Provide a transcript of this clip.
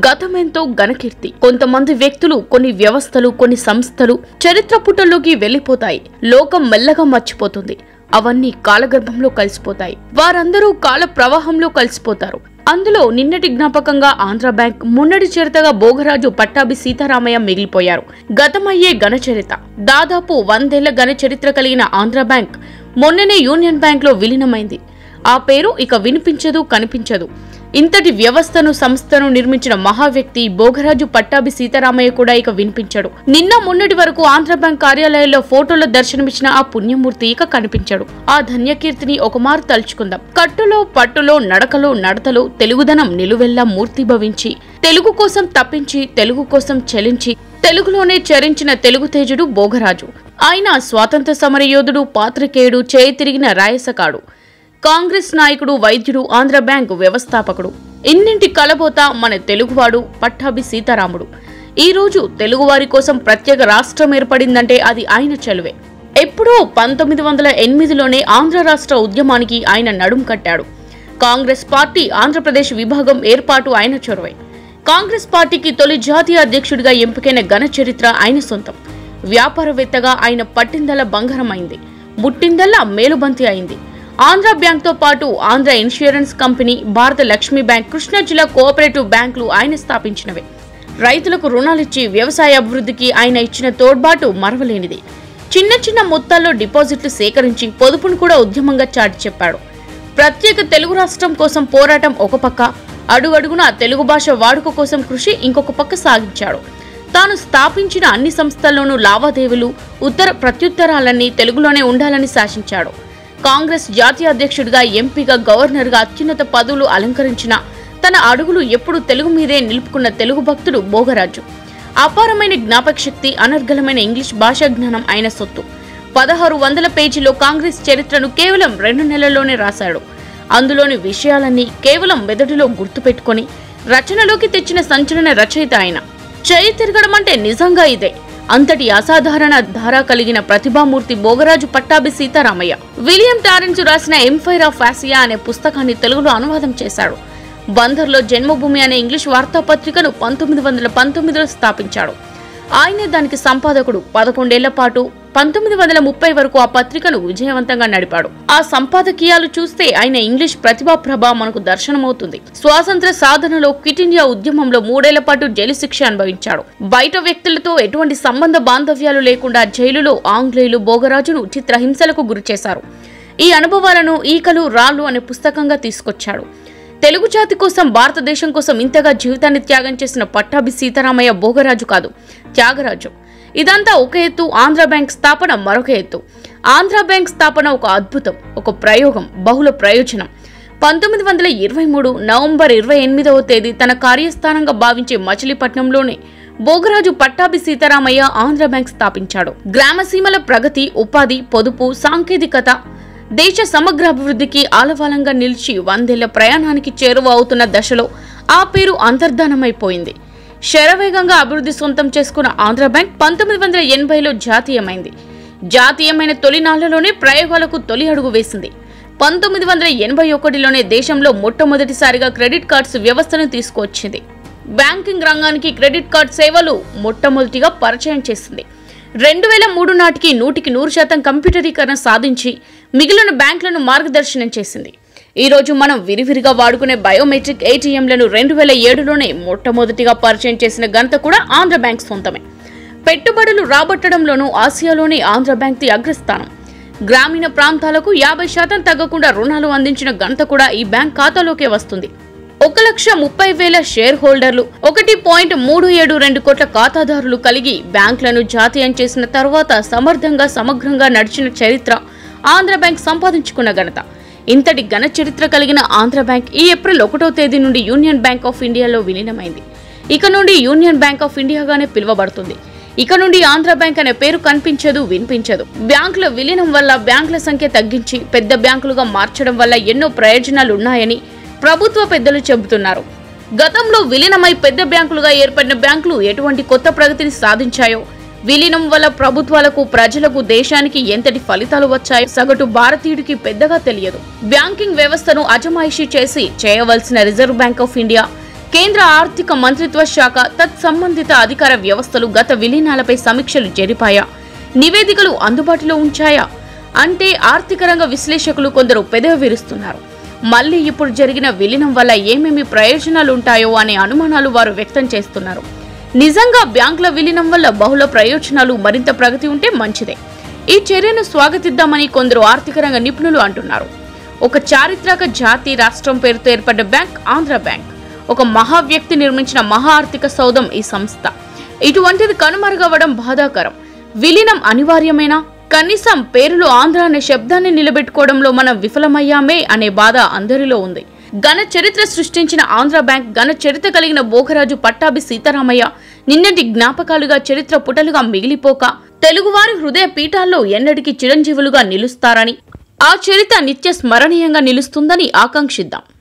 గతమెంతో ఘనకీర్తి కొంతమంది వ్యక్తులు కొన్ని వ్యవస్థలు కొన్ని సంస్థలు చరిత్ర పుటల్లోకి వెళ్లిపోతాయి లోకం మెల్లగా మర్చిపోతుంది అవన్నీ కాలగర్భంలో కలిసిపోతాయి వారందరూ కాల ప్రవాహంలో కలిసిపోతారు అందులో నిన్నటి జ్ఞాపకంగా ఆంధ్ర బ్యాంక్ మున్నటి చరితగా భోగరాజు పట్టాభి సీతారామయ్య మిగిలిపోయారు గతమయ్యే ఘనచరిత దాదాపు వందేళ్ల ఘన చరిత్ర కలిగిన ఆంధ్ర బ్యాంక్ మొన్ననే యూనియన్ బ్యాంక్ లో విలీనమైంది ఆ పేరు ఇక వినిపించదు కనిపించదు ఇంతటి వ్యవస్థను సంస్థను నిర్మించిన మహా వ్యక్తి భోగరాజు పట్టాభి సీతారామయ్య కూడా ఇక వినిపించాడు నిన్న మొన్నటి వరకు ఆంధ్ర బ్యాంక్ కార్యాలయంలో ఫోటోలో దర్శనమిచ్చిన ఆ పుణ్యమూర్తి ఇక కనిపించాడు ఆ ధన్యకీర్తిని ఒకమారు తలుచుకుందాం కట్టులో పట్టులో నడకలో నడతలో తెలుగుదనం నిలువెల్లా మూర్తి భవించి తెలుగు కోసం తప్పించి తెలుగు కోసం చెలించి తెలుగులోనే చరించిన తెలుగు తేజుడు భోగరాజు ఆయన స్వాతంత్ర సమరయోధుడు పాత్రికేయుడు చేయి తిరిగిన రాయసకాడు కాంగ్రెస్ నాయకుడు వైద్యుడు ఆంధ్ర బ్యాంక్ వ్యవస్థాపకుడు ఇన్నింటి కలబోత మన తెలుగువాడు పట్టాభి సీతారాముడు ఈ రోజు తెలుగువారి కోసం ప్రత్యేక రాష్ట్రం ఏర్పడిందంటే అది ఆయన చలువే ఎప్పుడో పంతొమ్మిది వందల ఎనిమిదిలోనే ఆంధ్ర రాష్ట్ర ఉద్యమానికి ఆయన నడుం కట్టాడు కాంగ్రెస్ పార్టీ ఆంధ్రప్రదేశ్ విభాగం ఏర్పాటు ఆయన చొరవే కాంగ్రెస్ పార్టీకి తొలి జాతీయ అధ్యక్షుడిగా ఎంపికైన ఘన చరిత్ర ఆయన సొంతం వ్యాపారవేత్తగా ఆయన పట్టిందల్లా బంగారం అయింది ముట్టిందల్లా మేలుబంతి అయింది ఆంధ్ర బ్యాంక్తో పాటు ఆంధ్ర ఇన్సూరెన్స్ కంపెనీ భారత లక్ష్మీ బ్యాంక్ కృష్ణా జిల్లా కోఆపరేటివ్ బ్యాంకులు ఆయన స్థాపించినవే రైతులకు రుణాలిచ్చి వ్యవసాయ అభివృద్ధికి ఆయన ఇచ్చిన తోడ్బాటు మరవలేనిది చిన్న చిన్న మొత్తాల్లో డిపాజిట్లు సేకరించి పొదుపును కూడా ఉద్యమంగా చాటి చెప్పాడు ప్రత్యేక తెలుగు రాష్ట్రం కోసం పోరాటం ఒక పక్క అడుగడుగున తెలుగు భాష వాడుక కోసం కృషి ఇంకొక పక్క సాగించాడు తాను స్థాపించిన అన్ని సంస్థల్లోనూ లావాదేవీలు ఉత్తర ప్రత్యుత్తరాలన్నీ తెలుగులోనే ఉండాలని శాసించాడు కాంగ్రెస్ జాతీయ అధ్యక్షుడిగా ఎంపీగా గవర్నర్గా అత్యున్నత పదవులు అలంకరించిన తన అడుగులు ఎప్పుడూ తెలుగు మీదే నిలుపుకున్న తెలుగు భక్తుడు భోగరాజు అపారమైన జ్ఞాపక శక్తి అనర్గళమైన ఇంగ్లీష్ భాషా జ్ఞానం ఆయన సొత్తు పదహారు వందల పేజీలో కాంగ్రెస్ చరిత్రను కేవలం రెండు నెలల్లోనే రాశాడు అందులోని విషయాలన్నీ కేవలం మెదడులో గుర్తుపెట్టుకొని రచనలోకి తెచ్చిన సంచలన రచయిత ఆయన చేయి తిరగడం అంటే నిజంగా ఇదే అంతటి అసాధారణ ధార కలిగిన ప్రతిభామూర్తి భోగరాజు పట్టాభి సీతారామయ్య విలియం టారెన్స్ రాసిన ఎంఫైర్ ఆఫ్ ఆసియా అనే పుస్తకాన్ని తెలుగులో అనువాదం చేశాడు బందర్లో జన్మభూమి అనే ఇంగ్లీష్ వార్తాపత్రికను పంతొమ్మిది వందల పంతొమ్మిదిలో స్థాపించాడు ఆయనే దానికి సంపాదకుడు పదకొండేళ్ల పాటు పంతొమ్మిది వందల ముప్పై వరకు ఆ పత్రికను విజయవంతంగా నడిపాడు ఆ సంపాదకీయాలు చూస్తే ఆయన ఇంగ్లీష్ ప్రతిభా ప్రభ మనకు దర్శనమవుతుంది స్వాతంత్ర సాధనలో క్విట్ ఇండియా ఉద్యమంలో మూడేళ్ల పాటు జైలు శిక్ష అనుభవించాడు బయట వ్యక్తులతో ఎటువంటి సంబంధ బాంధవ్యాలు లేకుండా జైలులో ఆంగ్లేయులు భోగరాజును చిత్రహింసలకు గురిచేశారు ఈ అనుభవాలను ఈకలు రాళ్ళు అనే పుస్తకంగా తీసుకొచ్చాడు తెలుగు జాతి కోసం భారతదేశం కోసం ఇంతగా జీవితాన్ని త్యాగం చేసిన పట్టాభి సీతారామయ్య భోగరాజు కాదు త్యాగరాజు ఇదంతా ఒక ఎత్తు ఆంధ్ర బ్యాంక్ స్థాపన మరొక ఎత్తు ఆంధ్ర బ్యాంక్ స్థాపన ఒక అద్భుతం ఒక ప్రయోగం బహుళ ప్రయోజనం పంతొమ్మిది వందల ఇరవై మూడు నవంబర్ ఇరవై ఎనిమిదవ తేదీ తన కార్యస్థానంగా భావించే మచిలీపట్నంలోనే భోగరాజు పట్టాభి సీతారామయ్య ఆంధ్ర బ్యాంక్ స్థాపించాడు గ్రామసీమల ప్రగతి ఉపాధి పొదుపు సాంకేతికత దేశ సమగ్ర అభివృద్ధికి ఆలవాలంగా నిలిచి వందేళ్ల ప్రయాణానికి చేరువ అవుతున్న దశలో ఆ పేరు అంతర్ధానమైపోయింది శరవేగంగా అభివృద్ధి సొంతం చేసుకున్న ఆంధ్ర బ్యాంక్ పంతొమ్మిది వందల ఎనభైలో జాతీయమైంది జాతీయమైన తొలినాళ్లలోనే ప్రయోగాలకు తొలి అడుగు వేసింది పంతొమ్మిది వందల ఎనభై ఒకటిలోనే దేశంలో మొట్టమొదటిసారిగా క్రెడిట్ కార్డ్స్ వ్యవస్థను తీసుకువచ్చింది బ్యాంకింగ్ రంగానికి క్రెడిట్ కార్డ్ సేవలు మొట్టమొదటిగా పరిచయం చేసింది రెండు వేల మూడు నాటికి నూటికి నూరు శాతం కంప్యూటరీకరణ సాధించి మిగిలిన బ్యాంకులను మార్గదర్శనం చేసింది ఈ రోజు మనం విరివిరిగా వాడుకునే బయోమెట్రిక్ ఏటీఎంలను రెండు వేల ఏడులోనే మొట్టమొదటిగా పరిచయం చేసిన ఘనత కూడా ఆంధ్ర బ్యాంక్ సొంతమే పెట్టుబడులు రాబట్టడంలోనూ ఆసియాలోని ఆంధ్ర బ్యాంక్ది అగ్రస్థానం గ్రామీణ ప్రాంతాలకు యాభై శాతం తగ్గకుండా రుణాలు అందించిన ఘనత కూడా ఈ బ్యాంక్ ఖాతాలోకే వస్తుంది ఒక లక్ష ముప్పై వేల షేర్ హోల్డర్లు ఒకటి పాయింట్ మూడు ఏడు రెండు కోట్ల ఖాతాదారులు కలిగి బ్యాంకులను జాతీయం చేసిన తర్వాత సమర్థంగా సమగ్రంగా నడిచిన చరిత్ర ఆంధ్ర బ్యాంక్ సంపాదించుకున్న ఘనత ఇంతటి ఘన చరిత్ర కలిగిన ఆంధ్ర బ్యాంక్ ఈ ఏప్రిల్ ఒకటో తేదీ నుండి యూనియన్ బ్యాంక్ ఆఫ్ ఇండియాలో విలీనమైంది ఇక నుండి యూనియన్ బ్యాంక్ ఆఫ్ ఇండియాగానే పిలువబడుతుంది ఇక నుండి ఆంధ్ర బ్యాంక్ అనే పేరు కనిపించదు వినిపించదు బ్యాంకుల విలీనం వల్ల బ్యాంకుల సంఖ్య తగ్గించి పెద్ద బ్యాంకులుగా మార్చడం వల్ల ఎన్నో ప్రయోజనాలు ఉన్నాయని ప్రభుత్వ పెద్దలు చెబుతున్నారు గతంలో విలీనమై పెద్ద బ్యాంకులుగా ఏర్పడిన బ్యాంకులు ఎటువంటి కొత్త ప్రగతిని సాధించాయో విలీనం వల్ల ప్రభుత్వాలకు ప్రజలకు దేశానికి ఎంతటి ఫలితాలు వచ్చాయో సగటు భారతీయుడికి పెద్దగా తెలియదు బ్యాంకింగ్ వ్యవస్థను అజమాయిషీ చేసి చేయవలసిన రిజర్వ్ బ్యాంక్ ఆఫ్ ఇండియా కేంద్ర ఆర్థిక మంత్రిత్వ శాఖ తత్సంబంధిత అధికార వ్యవస్థలు గత విలీనాలపై సమీక్షలు జరిపాయా నివేదికలు అందుబాటులో ఉంచాయా అంటే ఆర్థిక రంగ విశ్లేషకులు కొందరు పెదవి విరుస్తున్నారు మళ్ళీ ఇప్పుడు జరిగిన విలీనం వల్ల ఏమేమి ప్రయోజనాలు ఉంటాయో అనే అనుమానాలు వారు వ్యక్తం చేస్తున్నారు నిజంగా బ్యాంకుల విలీనం వల్ల బహుళ ప్రయోజనాలు మరింత ప్రగతి ఉంటే మంచిదే ఈ చర్యను స్వాగతిద్దామని కొందరు ఆర్థిక రంగ నిపుణులు అంటున్నారు ఒక చారిత్రక జాతి రాష్ట్రం పేరుతో ఏర్పడ్డ బ్యాంక్ ఆంధ్ర బ్యాంక్ ఒక మహా వ్యక్తి నిర్మించిన మహా ఆర్థిక సౌధం ఈ సంస్థ ఇటువంటిది కనుమరుగవడం బాధాకరం విలీనం అనివార్యమేనా కనీసం పేరులో ఆంధ్ర అనే శబ్దాన్ని నిలబెట్టుకోవడంలో మనం విఫలమయ్యామే అనే బాధ అందరిలో ఉంది ఘన చరిత్ర సృష్టించిన ఆంధ్ర బ్యాంక్ ఘన చరిత్ర కలిగిన బోకరాజు పట్టాభి సీతారామయ్య నిన్నటి జ్ఞాపకాలుగా చరిత్ర పుటలుగా మిగిలిపోక తెలుగువారి హృదయ పీఠాల్లో ఎన్నటికీ చిరంజీవులుగా నిలుస్తారని ఆ చరిత్ర నిత్య స్మరణీయంగా నిలుస్తుందని ఆకాంక్షిద్దాం